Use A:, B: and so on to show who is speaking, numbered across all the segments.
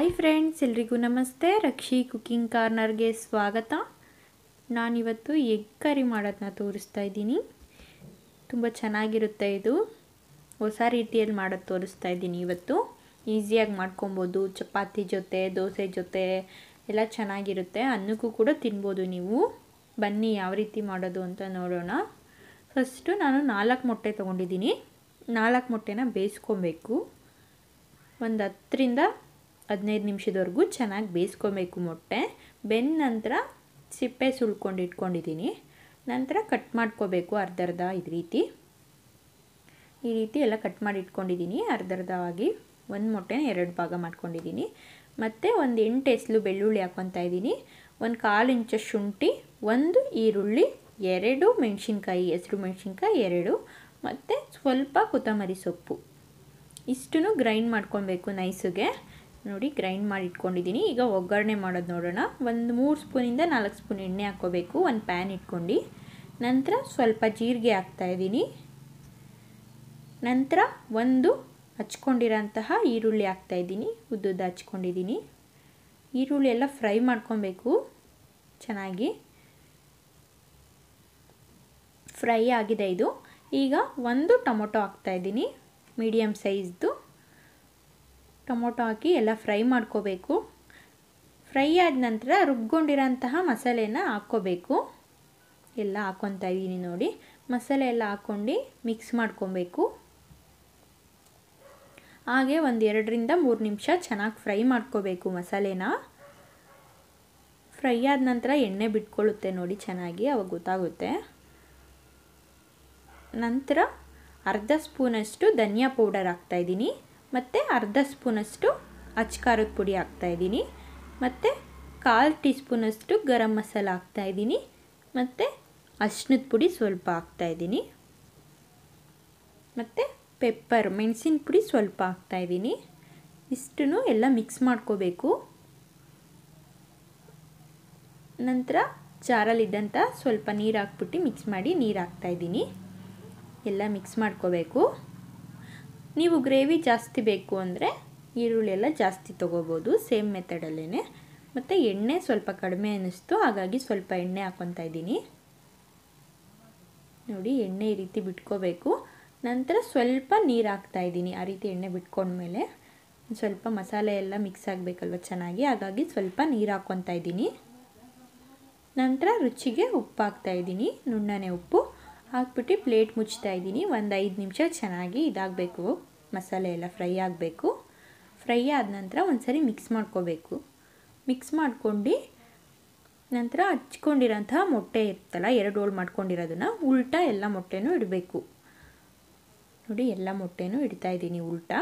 A: hi friends ಎಲ್ರಿಗೂ ನಮಸ್ತೆ ರಕ್ಷಿ cooking ಕಾರ್ನರ್ಗೆ ಸ್ವಾಗತ ನಾನಿವತ್ತು ಎಗ್ ಕರಿ ಮಾಡೋದನ್ನ ತೋರಿಸ್ತಾ ಇದ್ದೀನಿ ತುಂಬ ಚೆನ್ನಾಗಿರುತ್ತೆ ಇದು ಹೊಸ ರೀತಿಯಲ್ಲಿ ಮಾಡೋದು ತೋರಿಸ್ತಾ ಇದ್ದೀನಿ ಇವತ್ತು ಈಸಿಯಾಗಿ ಮಾಡ್ಕೊಬೋದು ಚಪಾತಿ ಜೊತೆ ದೋಸೆ ಜೊತೆ ಎಲ್ಲ ಚೆನ್ನಾಗಿರುತ್ತೆ ಅನ್ನಕ್ಕೂ ಕೂಡ ತಿನ್ಬೋದು ನೀವು ಬನ್ನಿ ಯಾವ ರೀತಿ ಮಾಡೋದು ಅಂತ ನೋಡೋಣ ಫಸ್ಟು ನಾನು ನಾಲ್ಕು ಮೊಟ್ಟೆ ತೊಗೊಂಡಿದ್ದೀನಿ ನಾಲ್ಕು ಮೊಟ್ಟೆನ ಬೇಯಿಸ್ಕೊಬೇಕು ಒಂದು ಹತ್ತರಿಂದ ಹದಿನೈದು ನಿಮಿಷದವರೆಗೂ ಚೆನ್ನಾಗಿ ಬೇಯಿಸ್ಕೊಬೇಕು ಮೊಟ್ಟೆ ಬೆಂದ ನಂತರ ಸಿಪ್ಪೆ ಸುಳ್ಕೊಂಡು ಇಟ್ಕೊಂಡಿದ್ದೀನಿ ನಂತರ ಕಟ್ ಮಾಡ್ಕೋಬೇಕು ಅರ್ಧ ಅರ್ಧ ಇದು ರೀತಿ ಈ ರೀತಿ ಎಲ್ಲ ಕಟ್ ಮಾಡಿ ಇಟ್ಕೊಂಡಿದ್ದೀನಿ ಅರ್ಧ ಅರ್ಧವಾಗಿ ಒಂದು ಮೊಟ್ಟೆನ ಎರಡು ಭಾಗ ಮಾಡ್ಕೊಂಡಿದ್ದೀನಿ ಮತ್ತು ಒಂದು ಎಂಟು ಎಸ್ಲು ಬೆಳ್ಳುಳ್ಳಿ ಹಾಕ್ಕೊತಾ ಇದ್ದೀನಿ ಒಂದು ಕಾಲು ಇಂಚ ಶುಂಠಿ ಒಂದು ಈರುಳ್ಳಿ ಎರಡು ಮೆಣಸಿನ್ಕಾಯಿ ಹೆಸ್ರು ಮೆಣಸಿನ್ಕಾಯಿ ಎರಡು ಮತ್ತು ಸ್ವಲ್ಪ ಕೊತ್ತಂಬರಿ ಸೊಪ್ಪು ಇಷ್ಟನ್ನು ಗ್ರೈಂಡ್ ಮಾಡ್ಕೊಬೇಕು ನೈಸಿಗೆ ನೋಡಿ ಗ್ರೈಂಡ್ ಮಾಡಿ ಇಟ್ಕೊಂಡಿದ್ದೀನಿ ಈಗ ಒಗ್ಗರಣೆ ಮಾಡೋದು ನೋಡೋಣ ಒಂದು ಮೂರು ಸ್ಪೂನಿಂದ ನಾಲ್ಕು ಸ್ಪೂನ್ ಎಣ್ಣೆ ಹಾಕ್ಕೋಬೇಕು ಒಂದು ಪ್ಯಾನ್ ಇಟ್ಕೊಂಡು ನಂತರ ಸ್ವಲ್ಪ ಜೀರಿಗೆ ಹಾಕ್ತಾಯಿದ್ದೀನಿ ನಂತರ ಒಂದು ಹಚ್ಕೊಂಡಿರೋಂತಹ ಈರುಳ್ಳಿ ಹಾಕ್ತಾಯಿದ್ದೀನಿ ಉದ್ದುದ್ದು ಹಚ್ಕೊಂಡಿದ್ದೀನಿ ಈರುಳ್ಳಿ ಎಲ್ಲ ಫ್ರೈ ಮಾಡ್ಕೊಬೇಕು ಚೆನ್ನಾಗಿ ಫ್ರೈ ಆಗಿದೆ ಇದು ಈಗ ಒಂದು ಟೊಮೊಟೊ ಹಾಕ್ತಾಯಿದ್ದೀನಿ ಮೀಡಿಯಮ್ ಸೈಜ್ದು ಟೊಮೊಟೊ ಹಾಕಿ ಎಲ್ಲ ಫ್ರೈ ಮಾಡ್ಕೋಬೇಕು ಫ್ರೈ ಆದ ನಂತರ ರುಬ್ಕೊಂಡಿರೋಂತಹ ಮಸಾಲೆನ ಹಾಕ್ಕೋಬೇಕು ಎಲ್ಲ ಹಾಕ್ಕೊತಾ ಇದ್ದೀನಿ ನೋಡಿ ಮಸಾಲೆ ಎಲ್ಲ ಹಾಕ್ಕೊಂಡು ಮಿಕ್ಸ್ ಮಾಡ್ಕೊಬೇಕು ಹಾಗೆ ಒಂದು ಎರಡರಿಂದ ಮೂರು ನಿಮಿಷ ಚೆನ್ನಾಗಿ ಫ್ರೈ ಮಾಡ್ಕೋಬೇಕು ಮಸಾಲೆನ ಫ್ರೈ ಆದ ನಂತರ ಎಣ್ಣೆ ಬಿಟ್ಕೊಳ್ಳುತ್ತೆ ನೋಡಿ ಚೆನ್ನಾಗಿ ಅವಾಗ ಗೊತ್ತಾಗುತ್ತೆ ನಂತರ ಅರ್ಧ ಸ್ಪೂನಷ್ಟು ಧನಿಯಾ ಪೌಡರ್ ಹಾಕ್ತಾಯಿದ್ದೀನಿ ಮತ್ತು ಅರ್ಧ ಸ್ಪೂನಷ್ಟು ಅಚ್ಕಾರದ ಪುಡಿ ಹಾಕ್ತಾಯಿದ್ದೀನಿ ಮತ್ತು ಕಾಲು ಟೀ ಸ್ಪೂನಷ್ಟು ಗರಂ ಮಸಾಲ ಹಾಕ್ತಾಯಿದ್ದೀನಿ ಮತ್ತು ಅರ್ಶಿನದ ಪುಡಿ ಸ್ವಲ್ಪ ಹಾಕ್ತಾಯಿದ್ದೀನಿ ಮತ್ತು ಪೆಪ್ಪರ್ ಮೆಣಸಿನ ಪುಡಿ ಸ್ವಲ್ಪ ಹಾಕ್ತಾಯಿದ್ದೀನಿ ಇಷ್ಟನ್ನು ಎಲ್ಲ ಮಿಕ್ಸ್ ಮಾಡ್ಕೋಬೇಕು ನಂತರ ಜಾರಲ್ಲಿದ್ದಂಥ ಸ್ವಲ್ಪ ನೀರು ಹಾಕ್ಬಿಟ್ಟು ಮಿಕ್ಸ್ ಮಾಡಿ ನೀರು ಹಾಕ್ತಾಯಿದ್ದೀನಿ ಎಲ್ಲ ಮಿಕ್ಸ್ ಮಾಡ್ಕೋಬೇಕು ನೀವು ಗ್ರೇವಿ ಜಾಸ್ತಿ ಬೇಕು ಅಂದರೆ ಈರುಳ್ಳಿ ಎಲ್ಲ ಜಾಸ್ತಿ ತೊಗೋಬೋದು ಸೇಮ್ ಮೆಥಡಲ್ಲೇ ಮತ್ತು ಎಣ್ಣೆ ಸ್ವಲ್ಪ ಕಡಿಮೆ ಅನ್ನಿಸ್ತು ಹಾಗಾಗಿ ಸ್ವಲ್ಪ ಎಣ್ಣೆ ಹಾಕ್ಕೊತಾ ಇದ್ದೀನಿ ನೋಡಿ ಎಣ್ಣೆ ಈ ರೀತಿ ಬಿಟ್ಕೋಬೇಕು ನಂತರ ಸ್ವಲ್ಪ ನೀರು ಹಾಕ್ತಾಯಿದ್ದೀನಿ ಆ ರೀತಿ ಎಣ್ಣೆ ಬಿಟ್ಕೊಂಡ್ಮೇಲೆ ಸ್ವಲ್ಪ ಮಸಾಲೆ ಎಲ್ಲ ಮಿಕ್ಸ್ ಆಗಬೇಕಲ್ವ ಚೆನ್ನಾಗಿ ಹಾಗಾಗಿ ಸ್ವಲ್ಪ ನೀರು ಹಾಕ್ಕೊತಾ ಇದ್ದೀನಿ ನಂತರ ರುಚಿಗೆ ಉಪ್ಪು ಹಾಕ್ತಾಯಿದ್ದೀನಿ ನುಣ್ಣನೆ ಉಪ್ಪು ಹಾಕ್ಬಿಟ್ಟು ಪ್ಲೇಟ್ ಮುಚ್ತಾ ಇದ್ದೀನಿ ಒಂದು ಐದು ನಿಮಿಷ ಚೆನ್ನಾಗಿ ಇದಾಗಬೇಕು ಮಸಾಲೆ ಎಲ್ಲ ಫ್ರೈ ಆಗಬೇಕು ಫ್ರೈ ಆದ ನಂತರ ಒಂದು ಸರಿ ಮಿಕ್ಸ್ ಮಾಡ್ಕೋಬೇಕು ಮಿಕ್ಸ್ ಮಾಡ್ಕೊಂಡು ನಂತರ ಹಚ್ಕೊಂಡಿರೋಂತಹ ಮೊಟ್ಟೆ ಇರ್ತಲ್ಲ ಎರಡು ಹೋಳು ಮಾಡ್ಕೊಂಡಿರೋದನ್ನ ಉಲ್ಟಾ ಎಲ್ಲ ಮೊಟ್ಟೆನೂ ಇಡಬೇಕು ನೋಡಿ ಎಲ್ಲ ಮೊಟ್ಟೆನೂ ಇಡ್ತಾ ಇದ್ದೀನಿ ಉಲ್ಟಾ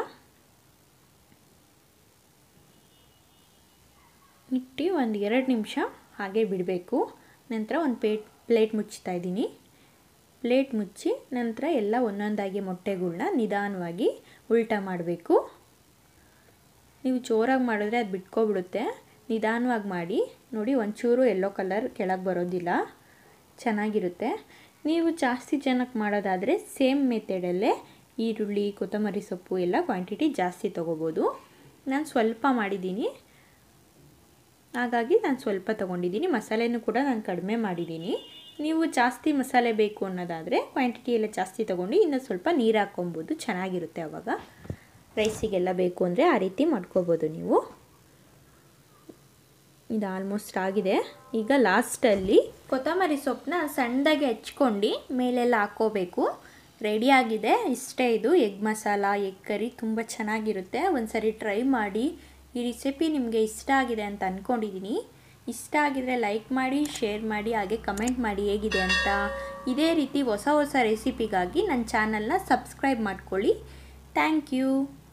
A: ಇಟ್ಟು ಒಂದು ಎರಡು ನಿಮಿಷ ಹಾಗೆ ಬಿಡಬೇಕು ನಂತರ ಒಂದು ಪ್ಲೇಟ್ ಪ್ಲೇಟ್ ಮುಚ್ತಾ ಇದ್ದೀನಿ ಪ್ಲೇಟ್ ಮುಚ್ಚಿ ನಂತರ ಎಲ್ಲ ಒಂದೊಂದಾಗಿ ಮೊಟ್ಟೆಗಳ್ನ ನಿಧಾನವಾಗಿ ಉಲ್ಟಾ ಮಾಡಬೇಕು ನೀವು ಜೋರಾಗಿ ಮಾಡಿದ್ರೆ ಅದು ಬಿಟ್ಕೊಬಿಡುತ್ತೆ ನಿಧಾನವಾಗಿ ಮಾಡಿ ನೋಡಿ ಒಂಚೂರು ಎಲ್ಲೋ ಕಲರ್ ಕೆಳಗೆ ಬರೋದಿಲ್ಲ ಚೆನ್ನಾಗಿರುತ್ತೆ ನೀವು ಜಾಸ್ತಿ ಜನಕ್ಕೆ ಮಾಡೋದಾದರೆ ಸೇಮ್ ಮೆಥಡಲ್ಲೇ ಈರುಳ್ಳಿ ಕೊತ್ತಂಬರಿ ಸೊಪ್ಪು ಎಲ್ಲ ಕ್ವಾಂಟಿಟಿ ಜಾಸ್ತಿ ತೊಗೋಬೋದು ನಾನು ಸ್ವಲ್ಪ ಮಾಡಿದ್ದೀನಿ ಹಾಗಾಗಿ ನಾನು ಸ್ವಲ್ಪ ತೊಗೊಂಡಿದ್ದೀನಿ ಮಸಾಲೆನೂ ಕೂಡ ನಾನು ಕಡಿಮೆ ಮಾಡಿದ್ದೀನಿ ನೀವು ಜಾಸ್ತಿ ಮಸಾಲೆ ಬೇಕು ಅನ್ನೋದಾದರೆ ಕ್ವಾಂಟಿಟಿ ಎಲ್ಲ ಜಾಸ್ತಿ ತೊಗೊಂಡು ಇನ್ನೂ ಸ್ವಲ್ಪ ನೀರು ಹಾಕ್ಕೊಬೋದು ಚೆನ್ನಾಗಿರುತ್ತೆ ಆವಾಗ ರೈಸಿಗೆಲ್ಲ ಬೇಕು ಅಂದರೆ ಆ ರೀತಿ ಮಾಡ್ಕೋಬೋದು ನೀವು ಇದು ಆಲ್ಮೋಸ್ಟ್ ಆಗಿದೆ ಈಗ ಲಾಸ್ಟಲ್ಲಿ ಕೊತ್ತಂಬರಿ ಸೊಪ್ಪನ್ನ ಸಣ್ಣದಾಗಿ ಹಚ್ಕೊಂಡು ಮೇಲೆಲ್ಲ ಹಾಕ್ಕೋಬೇಕು ರೆಡಿಯಾಗಿದೆ ಇಷ್ಟೇ ಇದು ಎಗ್ ಮಸಾಲ ಎಗ್ ಕರಿ ತುಂಬ ಚೆನ್ನಾಗಿರುತ್ತೆ ಒಂದು ಸರಿ ಟ್ರೈ ಮಾಡಿ ಈ ರೆಸಿಪಿ ನಿಮಗೆ ಇಷ್ಟ ಆಗಿದೆ ಅಂತ ಅಂದ್ಕೊಂಡಿದ್ದೀನಿ ಇಷ್ಟ ಆಗಿದರೆ ಲೈಕ್ ಮಾಡಿ ಶೇರ್ ಮಾಡಿ ಹಾಗೆ ಕಮೆಂಟ್ ಮಾಡಿ ಹೇಗಿದೆ ಅಂತ ಇದೇ ರೀತಿ ಹೊಸ ಹೊಸ ರೆಸಿಪಿಗಾಗಿ ನನ್ನ ಚಾನಲ್ನ ಸಬ್ಸ್ಕ್ರೈಬ್ ಮಾಡ್ಕೊಳ್ಳಿ ಥ್ಯಾಂಕ್ ಯು